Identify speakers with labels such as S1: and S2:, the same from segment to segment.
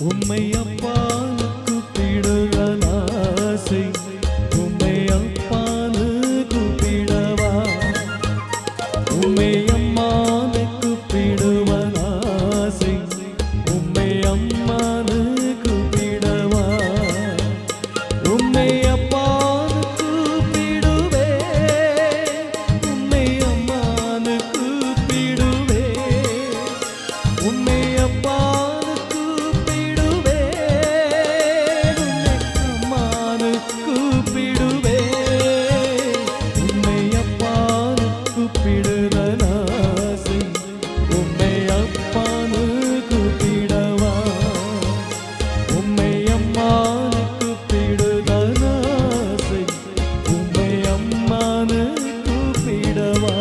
S1: உம்மை அப்பான்னு கூப்பிடுவன் ஆசை உம்மை அப்பான்னு கூப்பிடவா உம்மை அம்மான்னு கூப்பிடுவன் ஆசை உம்மை அம்மான்னு கூப்பிடவா உம்மை அப்பான்னு கூப்பிடுவே உம்மை அம்மான்னு கூப்பிடுவே உம்மை அப்பான்னு கூப்பிடுவே உம்மை அம்மான்னு கூப்பிடுவே உம்மை அப்பான்னு கூப்பிடுதன் ஆசை உம்மை அப்பான்னு கூப்பிடவா உம்மை அம்மானு கூப்பிடுதன் ஆசை உம்மை அம்மானு கூப்பிடவா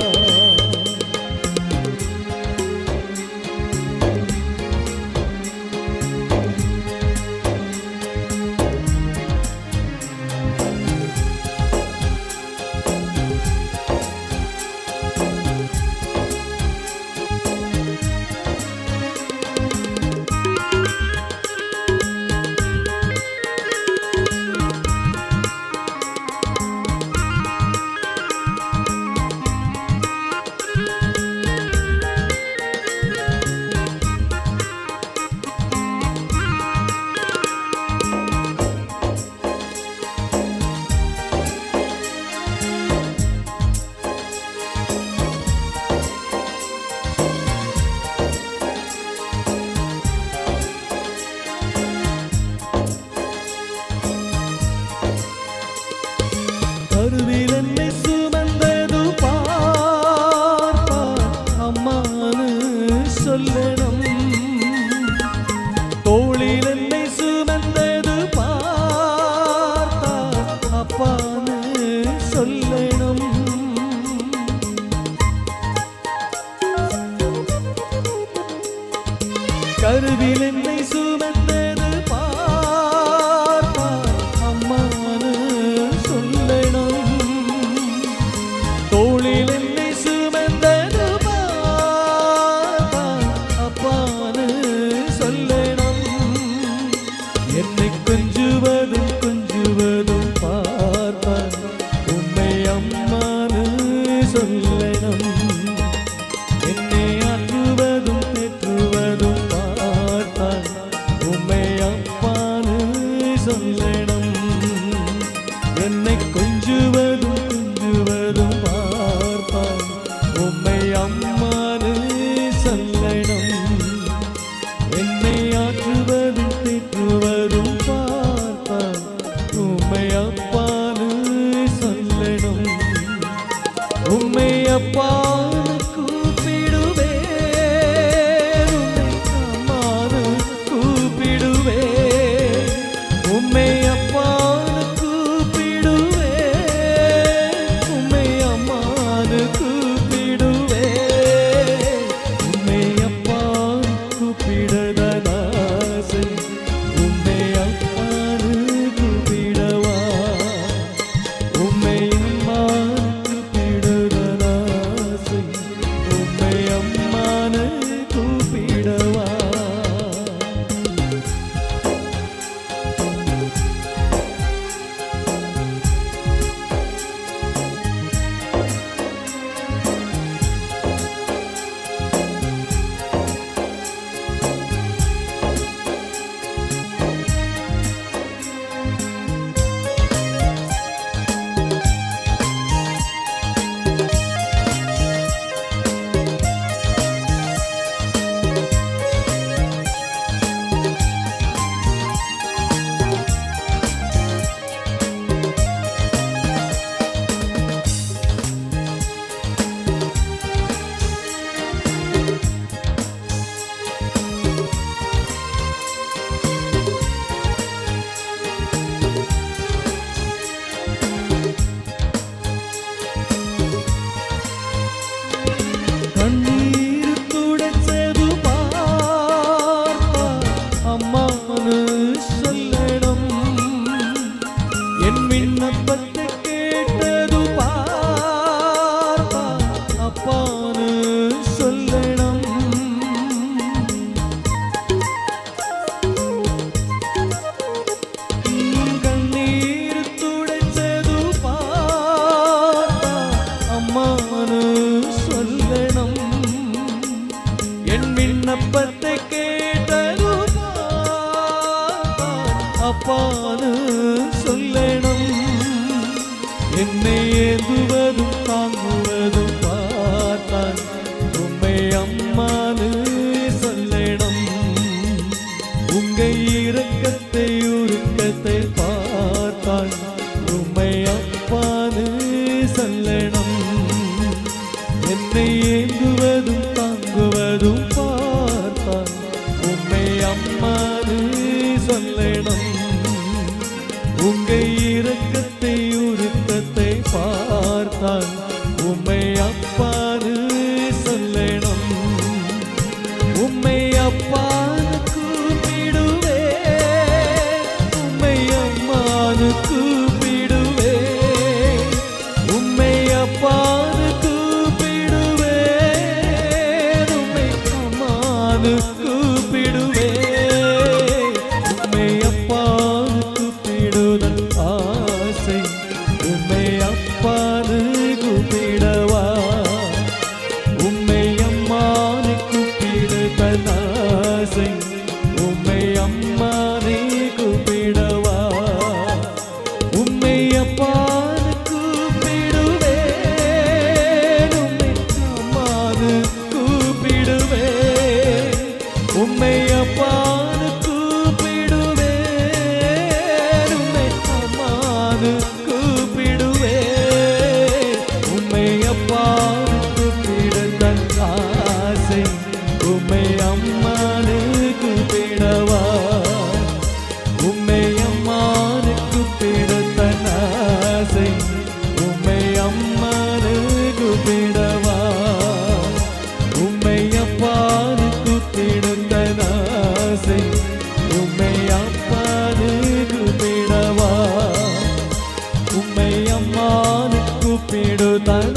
S1: கருவில் என்னை சுமந்தது பார்ப்பார் அம்மானு சொல்லணும் தோளில் என்னை சுமந்தது பார்த்தார் அப்பான்னு சொல்லணும் கருவில் என்னை சுமந்தது பார்ப்பார் அம்மானு சொல்லணும் தோளில் என்னை சுமந்தது பார்ப்பார் அப்பானு சொல்லணும் என்னை கொஞ்சுவதும் கொஞ்சுவதும் பார்ப்பார் உண்மை அம்மானு சொல்லணும் என்னை ஆற்றுவதும் தேற்றுவதும் பார்த்தால் உம்மை அப்பான்னு சொல்லணும் என்னை கொஞ்சுவதும் கொஞ்சுவதும் பார்ப்பால் உம்மை அம்மான்னு சொல்லணும் என்னை ஆற்றுவதும் தேற்றுவதும் பார்த்தால் உம்மை அப்பான்னு சொல்லணும் உம்மை அப்பான்னு கூப்பிடுவே உம்மை அம்மான்னு கூப்பிடுவே உம்மை அப்பான்னு கூப்பிடுவே உம்மை அம்மான்னு கூப்பிடுவே உம்மை அப்பான்னு கூப்பிடதன் ஆசை உம்மை அப்பான்னு கூப்பிடவா உம்மை அம்மானுக்கு பிடுதலாசை உம்மை அம்மானு கூப்பிடவா கண்ணீர் துடைச்சது பார்ப்பார் அம்மானு சொல்லணும் என் விண்ணப்பத்தை கேட்டது பார்ப்பார் அப்பானு சொல்லணும் என்னை ஏந்துவதும் தாங்குவதும் பார்த்தால் உம்மை அம்மானு சொல்லணும் உங்க இரக்கத்தை உருக்கத்தை பார்த்தால் உம்மை அப்பானு சொல்லணும் என்னை ஏந்துவதும் தாங்குவதும் பார்த்தால் உம்மை அம்மானு சொல்லணும் உங்க இரக்கத்தை உருக்கத்தை பார்த்தால் உம்மை அப்பானு சொல்லணும் உம்மை அப்பானு கூப்பிடுவே உம்மை அம்மானு கூப்பிடுவே உம்மை அப்பானு கூப்பிடுவே உம்மை அம்மானு கூப்பிடுவே உம்மை அப்பானு கூப்பிடுதல் ஆசை உம்மை அப்பானு கூப்பிடவா உம்மை அம்மானை கூப்பிடுதல் ஆசை உம்மை அம்மானை கூப்பிடவா உம்மை அப்பானு கூப்பிடுவே உம்மை அம்மானு கூப்பிடுவே உம்மை அப்பானு கூப்பிடுவே உம்மை அம்மானு கூப்பிடுவே உம்மை அப்பானு கூப்பிடுதல் ஆசை உம்மை அம்மானு கூப்பிடவா உம்மை அம்மானு கூப்பிடுதல் ஆசை உம்மை அம்மானு கூப்பிடவா உம்மை அப்பானு கூப்பிடுதல் ஆசை உம்மை அப்பானு கூப்பிடவா உம்மை அம்மானு கூப்பிடுதல்